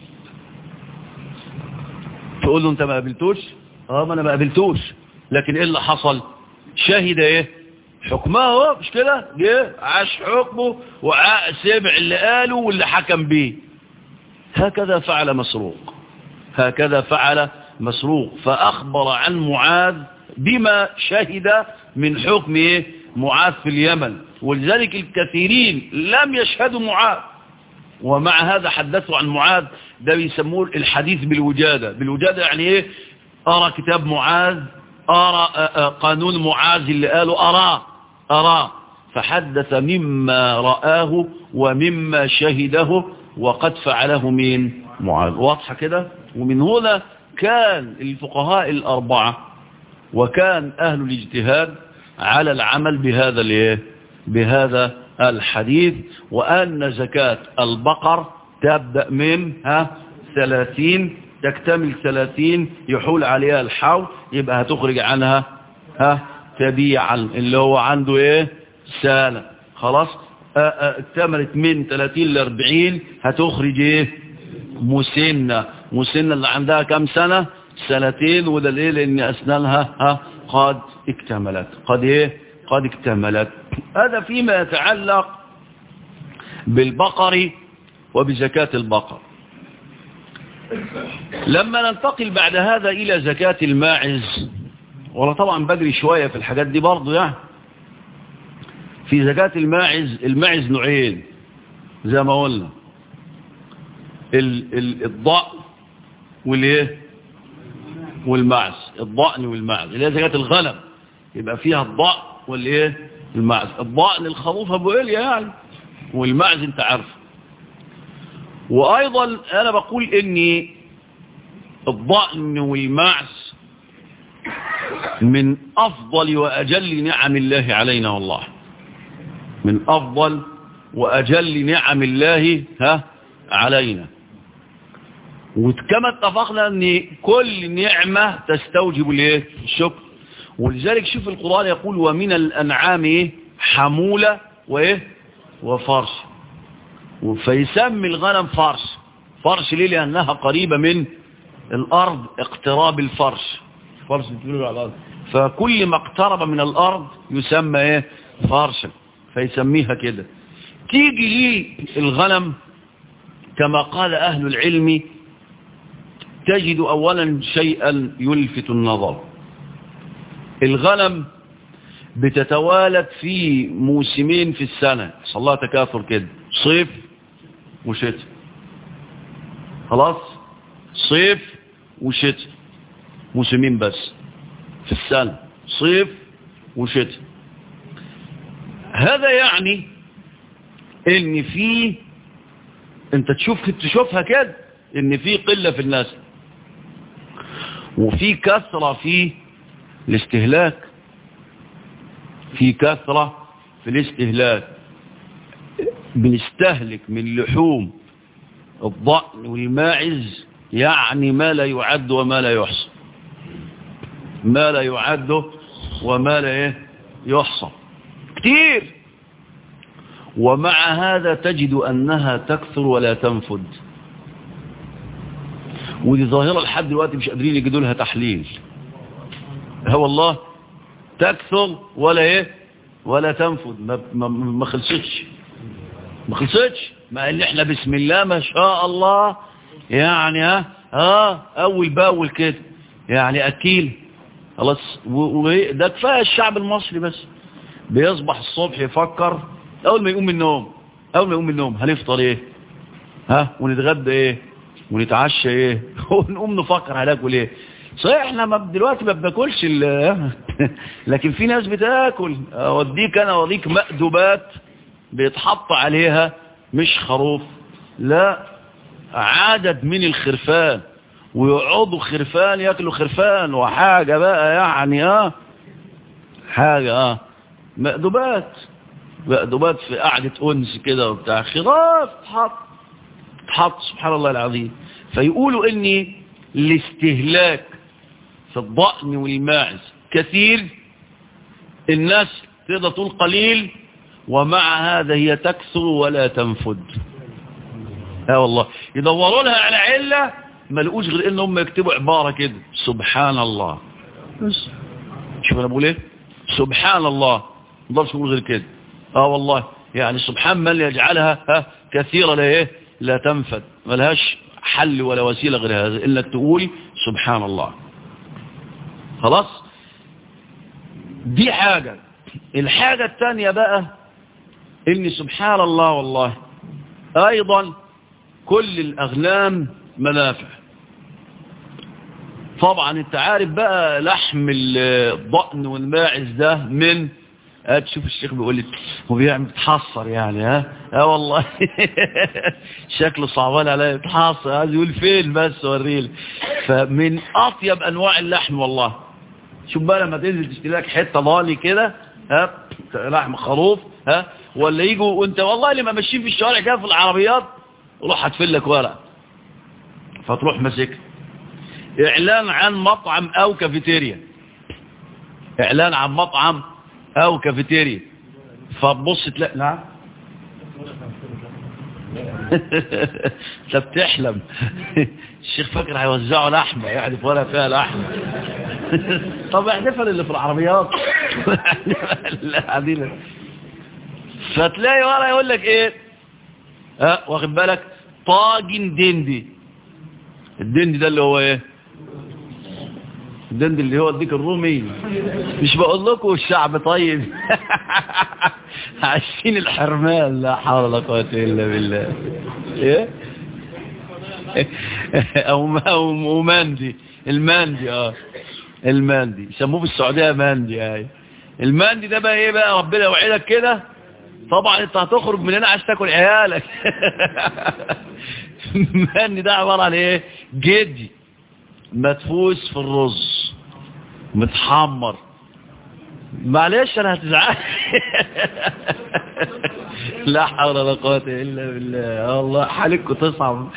تقول له انت ما قابلتوش اه ما انا ما قابلتوش لكن ايه اللي حصل شهد ايه حكمه هو مش كده جه عاش حكمه وسمع اللي قاله واللي حكم بيه هكذا فعل مسروق هكذا فعل مسروق فأخبر عن معاذ بما شهد من حكم إيه؟ معاذ في اليمن ولذلك الكثيرين لم يشهدوا معاذ ومع هذا حدثوا عن معاذ ده بيسموه الحديث بالوجادة بالوجادة يعني ايه أرى كتاب معاذ أرى قانون معاذ اللي قاله أراه أراه فحدث مما رآه ومما شهده وقد فعله مين معاذ واضحة كده ومن هنا كان الفقهاء الأربعة وكان أهل الاجتهاد على العمل بهذا الايه بهذا الحديث وأن زكاة البقر تبدأ من ها ثلاثين تكتمل ثلاثين يحول عليها الحول يبقى هتخرج عنها ها تبيعا اللي هو عنده ايه سنة خلاص اكتملت من 30 ل 40 هتخرج ايه مسنة مسنة اللي عندها كم سنة سنتين وده ليه لان اسنانها ها قد اكتملت قد ايه قد اكتملت هذا فيما يتعلق بالبقر وبزكاة البقر لما ننتقل بعد هذا إلى زكاة الماعز ولا طبعا بجري شوية في الحاجات دي برضو يعني في زكاة الماعز الماعز نوعين زي ما قلنا الضأن والايه والمعز الضأن والمعز اللي هي زكاة الغنم يبقى فيها الضأن والايه المعز الضأن الخروف ابو إليا يعني والمعز انت عارف وايضا انا بقول ان الضأن والمعز من افضل واجل نعم الله علينا والله من افضل واجل نعم الله ها علينا وكما اتفقنا ان كل نعمة تستوجب الايه الشكر ولذلك شوف القرآن يقول ومن الانعام ايه حمولة وايه وفرش فيسمي الغنم فرش فرش ليه لانها قريبة من الارض اقتراب الفرش فرش بتقولوا على الارض فكل ما اقترب من الارض يسمى ايه فرشا فيسميها كده تيجي لي الغنم كما قال اهل العلم تجد اولا شيئا يلفت النظر الغنم بتتوالد في موسمين في السنة صلى الله تكاثر كده صيف وشتاء خلاص صيف وشتاء موسمين بس في السنة صيف وشتاء هذا يعني ان في انت تشوف تشوفها كده ان في قلة في الناس وفي كثرة في الاستهلاك في كثرة في الاستهلاك بنستهلك من لحوم الضأن والماعز يعني ما لا يعد وما لا يحصى ما لا يعد وما لا يحصى كتير ومع هذا تجد أنها تكثر ولا تنفد ودي ظاهرة لحد دلوقتي مش قادرين يجدوا لها تحليل ها والله تكثر ولا ايه ولا تنفد ما, ما, ما خلصتش ما خلصتش مع ان احنا بسم الله ما شاء الله يعني ها ها اول باول كده يعني اكيل خلاص ده كفايه الشعب المصري بس بيصبح الصبح يفكر اول ما يقوم من النوم اول ما يقوم من النوم هنفطر ايه ها ونتغدى ايه ونتعشى ايه ونقوم نفكر هناكل ايه صحيح احنا ما دلوقتي ما بناكلش لكن في ناس بتاكل اوديك انا اوديك مأدوبات بيتحط عليها مش خروف لا عدد من الخرفان ويقعدوا خرفان ياكلوا خرفان وحاجة بقى يعني اه حاجة اه مأدوبات مأدوبات في قعدة أنس كده وبتاع خراف تحط تحط سبحان الله العظيم فيقولوا ان الاستهلاك في الضأن والماعز كثير الناس تقدر تقول قليل ومع هذا هي تكثر ولا تنفد اه والله يدوروا لها على علة ما لقوش غير ان هم يكتبوا عبارة كده سبحان الله بس شوف انا بقول ايه سبحان الله ما نقدرش نقول غير كده اه والله يعني سبحان من يجعلها ها كثيرة لا ايه لا تنفد ملهاش حل ولا وسيلة غير هذا انك تقول سبحان الله خلاص دي حاجة الحاجة الثانية بقى ان سبحان الله والله ايضا كل الاغنام منافع طبعا انت عارف بقى لحم الضأن والماعز ده من تشوف الشيخ بيقول لي هو بيعمل بيتحصر يعني ها اه والله شكله صعبان عليا بيتحصر عايز يقول فين بس وريلي فمن اطيب انواع اللحم والله شوف بقى لما تنزل تشتري لك حته ضاني كده ها لحم خروف ها ولا يجوا وانت والله لما ماشيين في الشوارع كده في العربيات روح هتفل لك ورق فتروح ماسك اعلان عن مطعم او كافيتيريا اعلان عن مطعم او كافيتيريا فتبص تلاقي نعم انت بتحلم الشيخ فاكر هيوزعوا لحمه يعني ولا فيها لحمه طب احذفها اللي في العربيات فتلاقي ورا يقول لك ايه ها واخد بالك طاجن دندي الدندي ده اللي هو ايه الدندي اللي هو الديك الرومي مش بقول لكم الشعب طيب عايشين الحرمان لا حول ولا قوه الا بالله ايه او او ماندي الماندي اه الماندي يسموه في السعوديه ماندي اهي الماندي ده بقى ايه بقى ربنا يوعدك كده طبعا انت هتخرج من هنا عايز تاكل عيالك الماندي ده عباره عن ايه جدي مدفوس في الرز متحمر معلش انا هتزعل لا حول ولا قوه الا بالله الله حالكم تصعب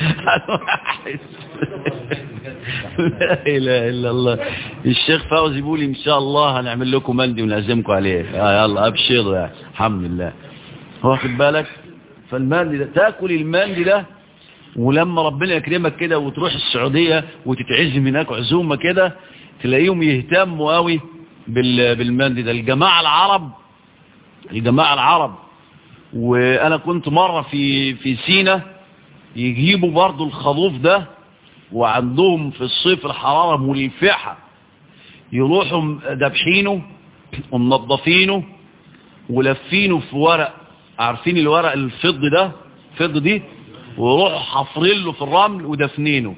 لا اله الا الله الشيخ فوزي بيقول ان شاء الله هنعمل لكم مندي ونعزمكم عليه آه يلا ابشروا يعني الحمد لله واخد بالك فالمندي ده تاكل المندي ده ولما ربنا يكرمك كده وتروح السعوديه وتتعزم هناك عزومه كده تلاقيهم يهتموا قوي بالمندي ده الجماعه العرب الجماعه العرب وانا كنت مره في في سينا يجيبوا برضو الخروف ده وعندهم في الصيف الحرارة ملفحة يروحوا دبحينه ومنظفينه ولفينه في ورق عارفين الورق الفض ده الفض دي ويروحوا حفرين له في الرمل ودفنينه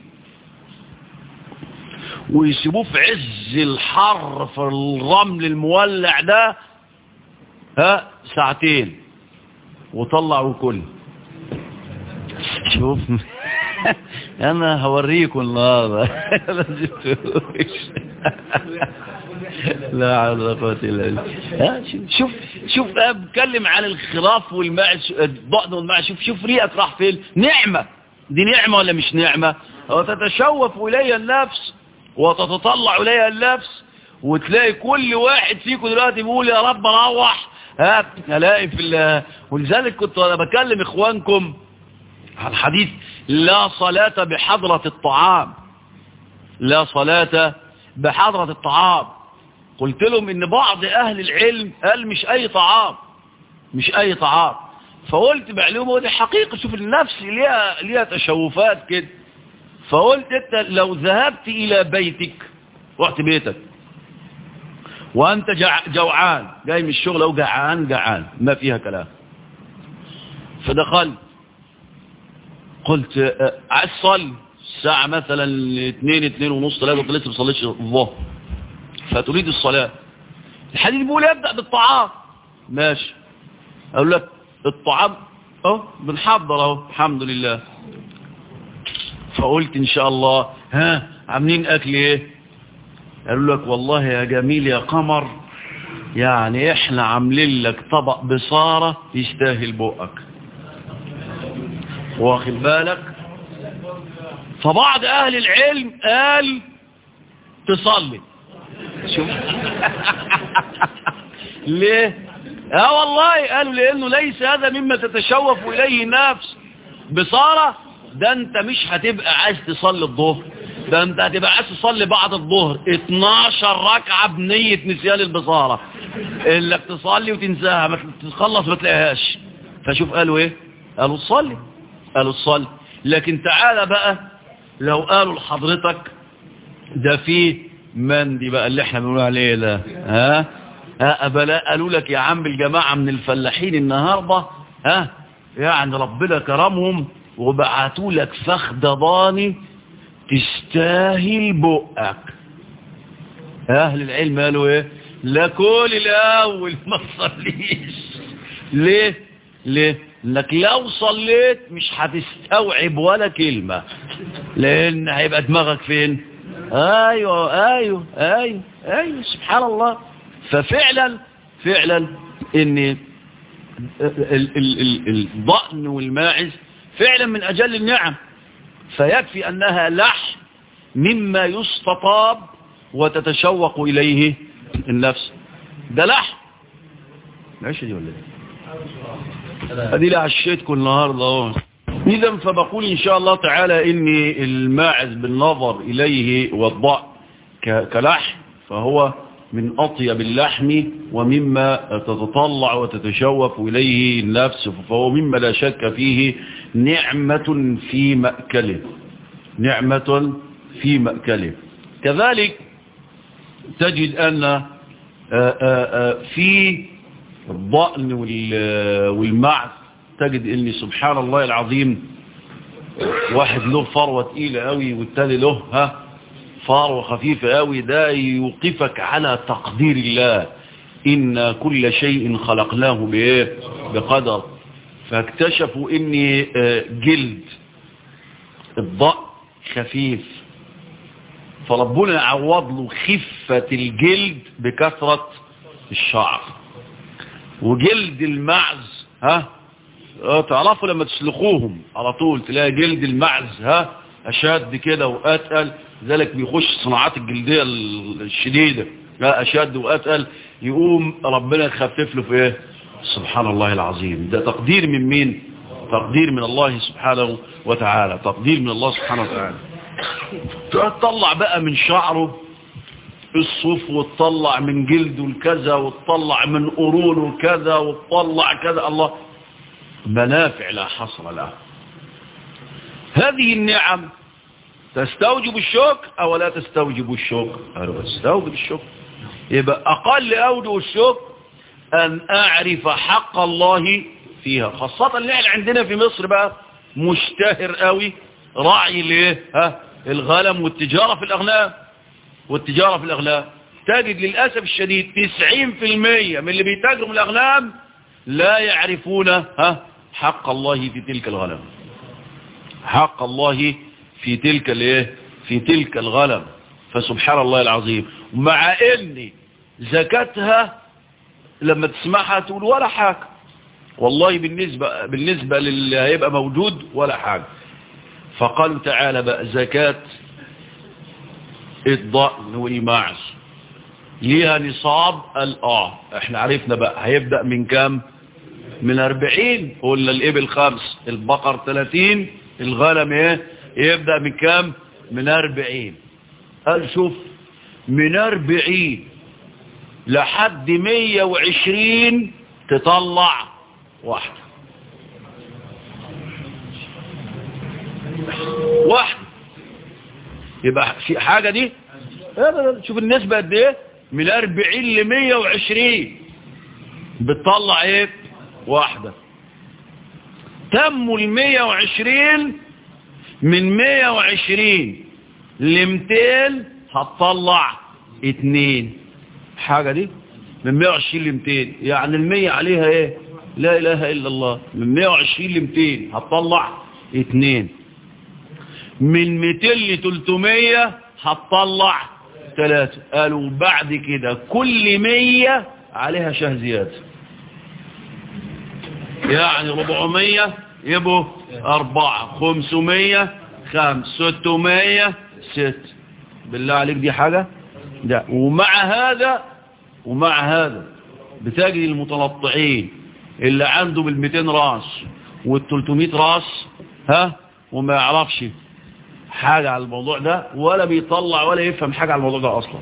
ويسيبوه في عز الحر في الرمل المولع ده ها ساعتين وطلعوا كل شوف انا هوريكم النهارده ما جبتوش لا حول ولا قوه الا بالله شوف شوف بتكلم عن الخراف والماعز الضأن والماعز شوف شوف ريقك راح فين نعمه دي نعمه ولا مش نعمه وتتشوف الي النفس وتتطلع الي النفس وتلاقي كل واحد فيكم دلوقتي بيقول يا رب روح ها الاقي في الله ولذلك كنت انا بكلم اخوانكم على الحديث لا صلاة بحضرة الطعام لا صلاة بحضرة الطعام قلت لهم ان بعض اهل العلم قال مش اي طعام مش اي طعام فقلت معلومة ودي حقيقة شوف النفس ليها, ليها تشوفات كده فقلت انت لو ذهبت الى بيتك رحت بيتك وانت جوعان جاي من الشغل او جعان جعان ما فيها كلام فدخلت قلت عايز صلي الساعة مثلا 2 2 ونص 3 وانت لسه ما صليتش الظهر فتريد الصلاة الحديث بيقول يبدأ بالطعام ماشي اقول لك الطعام اهو بنحضر اهو الحمد لله فقلت ان شاء الله ها عاملين اكل ايه قالوا لك والله يا جميل يا قمر يعني احنا عاملين لك طبق بصارة يستاهل بقك واخد بالك فبعض اهل العلم قال تصلي شوف ليه اه والله قالوا لانه ليس هذا مما تتشوف اليه نفس بصارة ده انت مش هتبقى عايز تصلي الظهر ده انت هتبقى عايز تصلي بعد الظهر 12 ركعة بنية نسيان البصارة انك تصلي وتنساها ما تخلص ما تلاقيهاش فشوف قالوا ايه قالوا صلي قالوا الصل لكن تعالى بقى لو قالوا لحضرتك ده في مندي بقى اللي احنا بنقول عليه ده ها ها أبلا قالوا لك يا عم الجماعة من الفلاحين النهاردة ها يعني ربنا كرمهم وبعتوا لك فخدة ضاني تستاهل بقك اهل العلم قالوا ايه لا كل الاول ما تصليش ليه ليه انك لو صليت مش هتستوعب ولا كلمة لان هيبقى دماغك فين ايوه ايوه ايوه ايوه سبحان الله ففعلا فعلا ان الضأن والماعز فعلا من اجل النعم فيكفي انها لحم مما يستطاب وتتشوق اليه النفس ده لحم ماشي دي ولا ايه ادي لي عشيتكم النهارده اهو اذا فبقول ان شاء الله تعالى ان الماعز بالنظر اليه والضاء كلحم فهو من أطيب اللحم ومما تتطلع وتتشوف إليه النفس فهو مما لا شك فيه نعمة في مأكله نعمة في مأكله كذلك تجد أن في الضأن والمعز تجد أن سبحان الله العظيم واحد له فروة تقيلة قوي والتاني له ها فروة خفيفة قوي ده يوقفك على تقدير الله إن كل شيء خلقناه بإيه بقدر فاكتشفوا إن جلد الضأن خفيف فربنا عوض له خفة الجلد بكثرة الشعر وجلد المعز ها تعرفوا لما تسلخوهم على طول تلاقي جلد المعز ها أشد كده وأتقل ذلك بيخش صناعات الجلدية الشديدة لا أشد وأتقل يقوم ربنا يخفف له في إيه سبحان الله العظيم ده تقدير من مين تقدير من الله سبحانه وتعالى تقدير من الله سبحانه وتعالى تطلع بقى من شعره الصوف وتطلع من جلده الكذا وتطلع من قرونه كذا وتطلع كذا الله منافع لا حصر لها هذه النعم تستوجب الشوك أو لا تستوجب الشوك أنا تستوجب الشوك يبقى أقل أوجه الشوك أن أعرف حق الله فيها خاصة اللي احنا عندنا في مصر بقى مشتهر قوي راعي ليه ها الغنم والتجارة في الأغنام والتجارة في الأغنام تجد للأسف الشديد 90% من اللي بيتاجروا من الأغنام لا يعرفون ها حق الله في تلك الغنم حق الله في تلك الايه في تلك الغنم فسبحان الله العظيم مع ان زكاتها لما تسمعها تقول ولا حاجه والله بالنسبه بالنسبه للي هيبقى موجود ولا حاجه فقالوا تعالى بقى زكاه الضأن والماعز ليها نصاب الآه احنا عرفنا بقى هيبدأ من كام من أربعين قلنا الإبل خمس البقر ثلاثين الغنم ايه يبدأ من كام من أربعين قال شوف من أربعين لحد مية وعشرين تطلع واحدة واحدة يبقى في حاجة دي شوف النسبة قد ايه من 40 ل 120 بتطلع ايه واحدة تموا ال 120 من 120 ل 200 هتطلع اتنين حاجة دي من 120 ل 200 يعني ال 100 عليها ايه لا اله الا الله من 120 ل 200 هتطلع اتنين من 200 ل 300 هتطلع ثلاثة قالوا بعد كده كل 100 عليها شه زيادة يعني 400 يبقوا أربعة 500 خمس 600 ست بالله عليك دي حاجة ده ومع هذا ومع هذا بتجد المتلطعين اللي عنده بال 200 راس وال 300 راس ها وما يعرفش حاجة على الموضوع ده ولا بيطلع ولا يفهم حاجة على الموضوع ده أصلا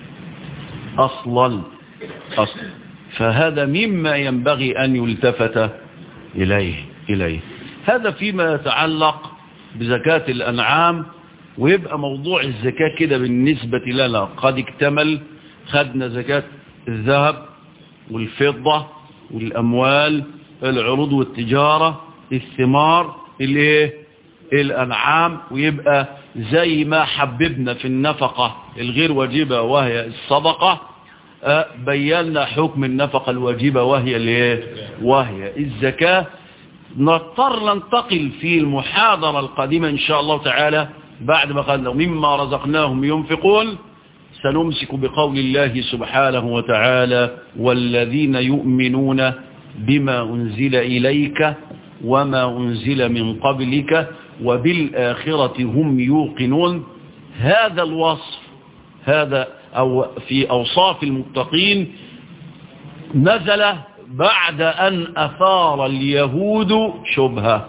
أصلا أصلا فهذا مما ينبغي أن يلتفت إليه إليه هذا فيما يتعلق بزكاة الأنعام ويبقى موضوع الزكاة كده بالنسبة لنا قد اكتمل خدنا زكاة الذهب والفضة والأموال العروض والتجارة الثمار الايه الأنعام ويبقى زي ما حببنا في النفقة الغير واجبة وهي الصدقة بينا حكم النفقة الواجبة وهي الايه وهي الزكاة نضطر ننتقل في المحاضرة القادمة إن شاء الله تعالى بعد ما قلنا مما رزقناهم ينفقون سنمسك بقول الله سبحانه وتعالى والذين يؤمنون بما أنزل إليك وما أنزل من قبلك وبالآخرة هم يوقنون هذا الوصف هذا أو في أوصاف المتقين نزل بعد أن أثار اليهود شبهة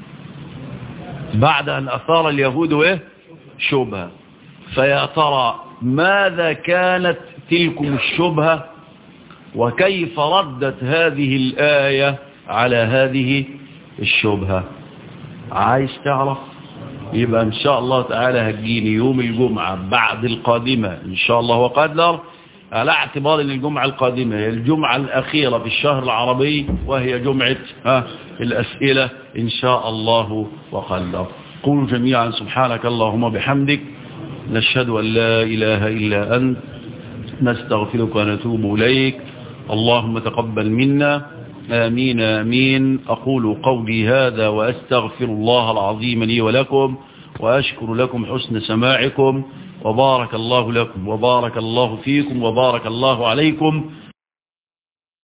بعد أن أثار اليهود إيه؟ شبهة فيا ترى ماذا كانت تلكم الشبهة وكيف ردت هذه الآية على هذه الشبهة عايز تعرف يبقى إن شاء الله تعالى هتجيني يوم الجمعة بعد القادمة إن شاء الله وقدر على اعتبار ان الجمعة القادمة هي الجمعة الأخيرة في الشهر العربي وهي جمعة ها الأسئلة إن شاء الله وقدر قولوا جميعا سبحانك اللهم بحمدك نشهد أن لا إله إلا أنت نستغفرك ونتوب إليك اللهم تقبل منا آمين آمين أقول قولي هذا وأستغفر الله العظيم لي ولكم وأشكر لكم حسن سماعكم وبارك الله لكم وبارك الله فيكم وبارك الله عليكم